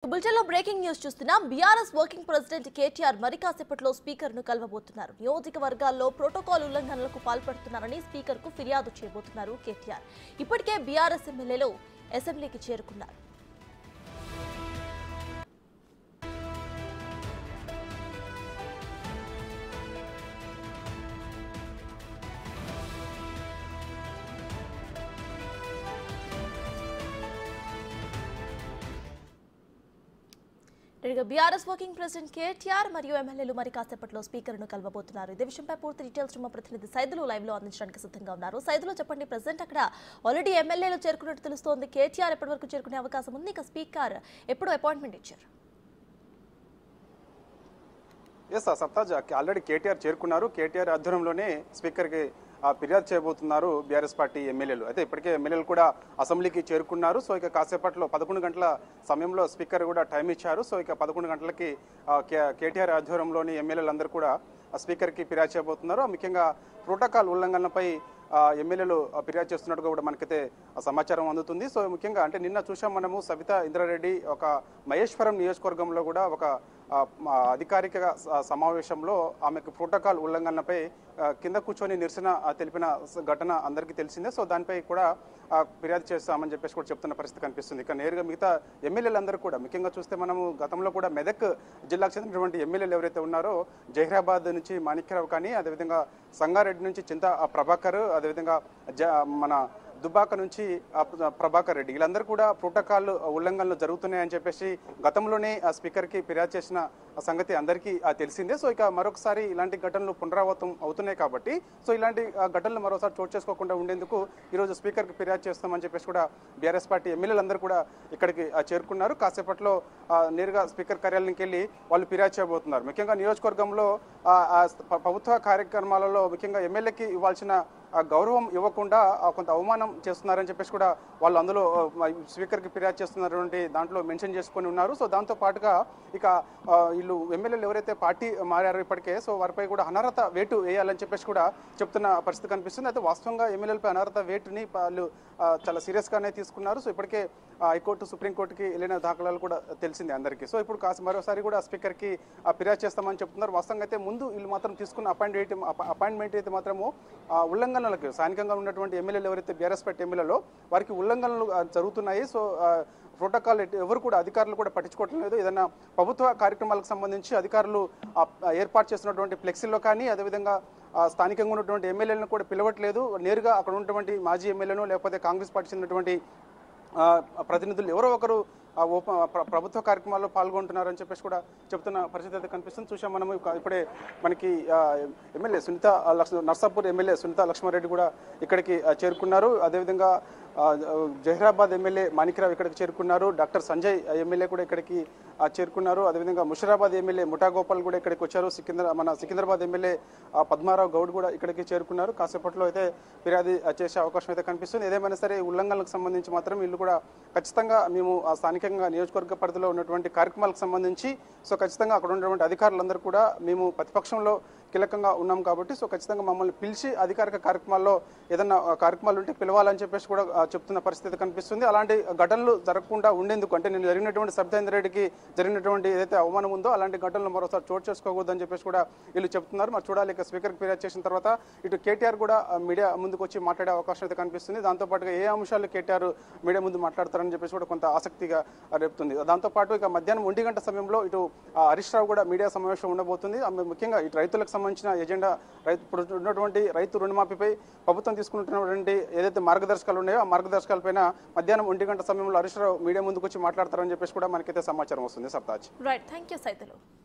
బులెటిన్లో breaking news చూస్తున్నాం BRS working president KTR మరి కాసేపట్లో స్పీకర్ ను కలవబోతున్నారు నియోజకవర్గాల్లో ప్రోటోకాల్ ఉల్లంఘనలకు పాల్పడుతున్నారని స్పీకర్ కు ఫిర్యాదు చేయబోతున్నారు కేటీఆర్ ఇప్పటికే బీఆర్ఎస్ ఎమ్మెల్యేలు అసెంబ్లీకి చేరుకున్నారు ఇక బీఆర్ఎస్ వర్కింగ్ ప్రెసిడెంట్ కేటీఆర్ మరియు ఎమ్మెల్యేలు మరి కాసేపట్లో స్పీకర్ ను కలవబోతున్నారు ఇదే విషయంపై పూర్తి డీటెయిల్స్ మా ప్రతినిధి సైదులు లైవ్ లో అందించడానికి సిద్ధంగా ఉన్నారు సైదులు చెప్పండి ప్రెసిడెంట్ అక్కడ ఆల్రెడీ ఎమ్మెల్యేలు చేరుకున్నట్టు తెలుస్తోంది కేటీఆర్ ఎప్పటి వరకు చేరుకునే అవకాశం ఉంది ఇక స్పీకర్ ఎప్పుడు అపాయింట్మెంట్ ఇచ్చారు ఎస్ సార్ సప్తాజ్ ఆల్రెడీ కేటీఆర్ చేరుకున్నారు కేటీఆర్ ఆధ్వర్యంలోనే స్పీకర్కి ఆ, ఫిర్యాదు చేయబోతున్నారు బీఆర్ఎస్ పార్టీ ఎమ్మెల్యేలు అయితే ఇప్పటికే ఎమ్మెల్యేలు కూడా అసెంబ్లీకి చేరుకున్నారు సో ఇక కాసేపట్లో పదకొండు గంటల సమయంలో స్పీకర్ కూడా టైం ఇచ్చారు సో ఇక పదకొండు గంటలకి ఆ, కే- కేటీఆర్ ఆధ్వర్యంలోని ఎమ్మెల్యేలందరూ కూడా ఆ, స్పీకర్కి ఫిర్యాదు చేయబోతున్నారు ముఖ్యంగా ప్రోటోకాల్ ఉల్లంఘనలపై ఆ, ఎమ్మెల్యేలు ఆ, ఫిర్యాదు చేస్తున్నట్టుగా కూడా మనకైతే ఆ సమాచారం అందుతుంది సో ముఖ్యంగా అంటే నిన్న చూసాం మనము సవితా ఇంద్రారెడ్డి ఒక మహేశ్వరం నియోజకవర్గంలో కూడా ఒక ఆ, మా అధికారిక స- సమావేశంలో ఆమెకు ప్రోటోకాల్ ఉల్లంఘనపై ఆ, కింద కూర్చొని నిరసన ఆ, తెలిపిన స- ఘటన అందరికీ తెలిసిందే సో దానిపై కూడా ఆ, ఫిర్యాదు చేస్తామని చెప్పేసి కూడా చెప్తున్న పరిస్థితి కనిపిస్తుంది ఇక నేరుగా మిగతా ఎమ్మెల్యేలందరూ కూడా ముఖ్యంగా చూస్తే మనము గతంలో కూడా మెదక్ జిల్లాకు చెందినటువంటి ఎమ్మెల్యేలు ఎవరైతే ఉన్నారో జహీరాబాద్ నుంచి మాణిక్యరావు కానీ అదేవిధంగా సంగారెడ్డి నుంచి చింత ఆ, ప్రభాకర్ అదేవిధంగా జ మన దుబ్బాక నుంచి ఆ, ప్ర- ప్రభాకర్ రెడ్డి వీళ్ళందరూ కూడా ప్రోటోకాల్ ఉల్లంఘనలు జరుగుతున్నాయని చెప్పేసి గతంలోనే ఆ స్పీకర్కి ఫిర్యాదు చేసిన ఆ సంగతి అందరికీ ఆ, తెలిసిందే సో ఇక మరొకసారి ఇలాంటి ఘటనలు పునరావృతం అవుతున్నాయి కాబట్టి సో ఇలాంటి ఆ, ఘటనలు మరోసారి చోటు చేసుకోకుండా ఉండేందుకు ఈరోజు స్పీకర్కి ఫిర్యాదు చేస్తామని చెప్పేసి కూడా బీఆర్ఎస్ పార్టీ ఎమ్మెల్యేలందరూ కూడా ఇక్కడికి ఆ, చేరుకున్నారు కాసేపట్లో ఆ, నేరుగా స్పీకర్ కార్యాలయానికి వెళ్ళి వాళ్ళు ఫిర్యాదు చేయబోతున్నారు ముఖ్యంగా నియోజకవర్గంలో ఆ, ఆ, ప్ర- ప్రభుత్వ కార్యక్రమాలలో ముఖ్యంగా ఎమ్మెల్యేకి ఇవ్వాల్సిన ఆ గౌరవం ఇవ్వకుండా ఆ కొంత అవమానం చేస్తున్నారని చెప్పేసి కూడా వాళ్ళు అందులో ఆ, మ- స్పీకర్కి ఫిర్యాదు చేస్తున్నటువంటి దాంట్లో మెన్షన్ చేసుకొని ఉన్నారు సో దాంతో పాటుగా ఇక ఆ, వీళ్ళు ఎమ్మెల్యేలు ఎవరైతే పార్టీ మారారో ఇప్పటికే సో వారిపై కూడా అనర్హత వేటు వేయాలని చెప్పేసి కూడా చెప్తున్న పరిస్థితి కనిపిస్తుంది అయితే వాస్తవంగా ఎమ్మెల్యేలపై అనర్హత వేటుని వాళ్ళు ఆ, చాలా సీరియస్గానే తీసుకున్నారు సో ఇప్పటికే ఆ, హైకోర్టు సుప్రీంకోర్టుకి వెళ్ళిన దాఖలాలు కూడా తెలిసిందే అందరికీ సో ఇప్పుడు కాస్త మరోసారి కూడా స్పీకర్కి ఆ, ఫిర్యాదు చేస్తామని చెప్తున్నారు వాస్తవంగా అయితే ముందు వీళ్ళు మాత్రం తీసుకున్న అపాయింట్మెంట్ అపాయింట్మెంట్ అయితే మాత్రము ఆ, ఉల్లంఘనలకు స్థానికంగా ఉన్నటువంటి ఎమ్మెల్యేలు ఎవరైతే బీఆర్ఎస్ పార్టీ ఎమ్మెల్యేలో వారికి ఉల్లంఘనలు ఆ, జరుగుతున్నాయి సో ఆ, ప్రోటోకాల్ ఎట్- ఎవరు కూడా అధికారులు కూడా పట్టించుకోవటం లేదు ఏదైనా ప్రభుత్వ కార్యక్రమాలకు సంబంధించి అధికారులు ఆ, ఆ, ఏర్పాటు చేసినటువంటి ఫ్లెక్సీల్లో కానీ అదేవిధంగా ఆ, స్థానికంగా ఉన్నటువంటి ఎమ్మెల్యేలను కూడా పిలవట్లేదు నేరుగా అక్కడ ఉన్నటువంటి మాజీ ఎమ్మెల్యేను లేకపోతే కాంగ్రెస్ పార్టీ చెందినటువంటి ఆ, ప్రతినిధులు ఎవరో ఒకరు ఆ ఓప ప్ర- ప్రభుత్వ కార్యక్రమాల్లో పాల్గొంటున్నారని చెప్పేసి కూడా చెప్తున్న పరిస్థితి అయితే కనిపిస్తుంది చూసాం మనం ఇక- ఇప్పుడే మనకి ఆ, ఎమ్మెల్యే సునీత లక్ష్మ నర్సాపూర్ ఎమ్మెల్యే సునీత లక్ష్మారెడ్డి కూడా ఇక్కడికి ఆ, చేరుకున్నారు అదేవిధంగా ఆ, జహీరాబాద్ ఎమ్మెల్యే మాణిక్రావు ఇక్కడికి చేరుకున్నారు డాక్టర్ సంజయ్ ఎమ్మెల్యే కూడా ఇక్కడికి ఆ, చేరుకున్నారు అదేవిధంగా ముషిరాబాద్ ఎమ్మెల్యే ముఠా గోపాల్ కూడా ఇక్కడికి వచ్చారు సికింద్ర మన సికింద్రాబాద్ ఎమ్మెల్యే ఆ, పద్మారావు గౌడ్ కూడా ఇక్కడికి చేరుకున్నారు కాసేపట్లో అయితే ఫిర్యాదు ఆ, చేసే అవకాశం అయితే కనిపిస్తుంది ఏదేమైనా సరే ఈ ఉల్లంఘనలకు సంబంధించి మాత్రం వీళ్ళు కూడా ఖచ్చితంగా మేము ఆ స్థానికంగా నియోజకవర్గ పరిధిలో ఉన్నటువంటి కార్యక్రమాలకు సంబంధించి సో ఖచ్చితంగా అక్కడ ఉన్నటువంటి అధికారులందరూ కూడా మేము ప్రతిపక్షంలో కీలకంగా ఉన్నాం కాబట్టి సో ఖచ్చితంగా మమ్మల్ని పిలిచి అధికారిక కార్యక్రమాల్లో ఏదైనా ఆ, కార్యక్రమాలు ఉంటే పిలవాలని చెప్పేసి కూడా ఆ, చెప్తున్న పరిస్థితి కనిపిస్తుంది అలాంటి ఘటనలు జరగకుండా ఉండేందుకు అంటే నేను జరిగినటువంటి సబితేంద్ర రెడ్డికి జరిగినటువంటి ఏదైతే అవమానం ఉందో అలాంటి ఘటనలు మరోసారి చోటు చేసుకోకూడదని చెప్పేసి కూడా వీళ్ళు చెప్తున్నారు మరి చూడాలి ఇక స్పీకర్కి ఫిర్యాదు చేసిన తర్వాత ఇటు కేటీఆర్ కూడా ఆ, మీడియా ముందుకు వచ్చి మాట్లాడే అవకాశం అయితే కనిపిస్తుంది దాంతోపాటుగా ఏ అంశాలు కేటీఆర్ మీడియా ముందు మాట్లాడతారని చెప్పేసి కూడా కొంత ఆసక్తిగా ఆ, రేపుతుంది దాంతోపాటు ఇక మధ్యాహ్నం ఒంటి గంట సమయంలో ఇటు ఆ, హరీష్ రావు కూడా మీడియా సమావేశం ఉండబోతుంది ఆ, ముఖ్యంగా ఇటు రైతులకు సంబంధించిన ఎజెండా రైతు ఇప్పుడు ఉన్నటువంటి రైతు రుణమాఫీపై ప్రభుత్వం తీసుకుంటున్నటువంటి ఏదైతే మార్గదర్శకాలు ఉన్నాయో ఆ మార్గదర్శకాలపైన మధ్యాహ్నం ఒంటి గంట సమయంలో హరీష్ రావు మీడియా ముందుకు వచ్చి మాట్లాడతారని చెప్పేసి కూడా మనకైతే సమాచారం వస్తుంది సప్తాజ్ రైట్ థ్యాంక్ యూ సైదులు